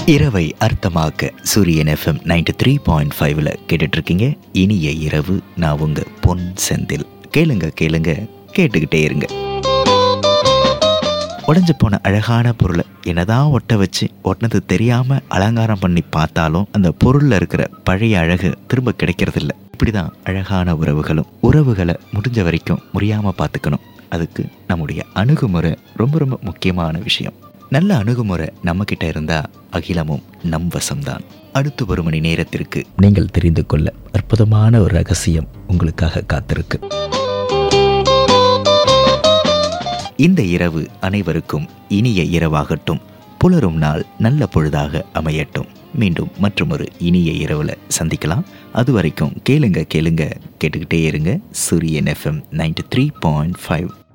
இரவை அர்த்தமாக்க சூரியன் FM ninety three point ஃபைவ்ல கேட்டுட்டு இருக்கீங்க இனிய இரவு நான் உங்க பொன் செந்தில் கேளுங்க கேளுங்க கேட்டுக்கிட்டே இருங்க உடஞ்சு போன அழகான பொருளை என்னதான் ஒட்ட வச்சு ஒட்டினது தெரியாம அலங்காரம் பண்ணி பார்த்தாலும் அந்த பொருள்ல இருக்கிற பழைய அழகு திரும்ப கிடைக்கிறதில்ல இப்படிதான் அழகான உறவுகளும் உறவுகளை முடிஞ்ச வரைக்கும் முறியாம பார்த்துக்கணும் அதுக்கு நம்முடைய அணுகுமுறை ரொம்ப ரொம்ப முக்கியமான விஷயம் நல்ல அணுகுமுறை நம்ம கிட்ட இருந்தா அகிலமும் நம் வசம்தான் அடுத்து ஒரு மணி நேரத்திற்கு நீங்கள் தெரிந்து கொள்ள அற்புதமான ஒரு ரகசியம் உங்களுக்காக காத்திருக்கு இந்த இரவு அனைவருக்கும் இனிய இரவாகட்டும் புலரும் நாள் நல்ல பொழுதாக அமையட்டும் மீண்டும் மற்றொரு இனிய இரவுல சந்திக்கலாம் அது வரைக்கும் கேளுங்க கேளுங்க கேட்டுக்கிட்டே இருங்க Suryan FM ninety three point five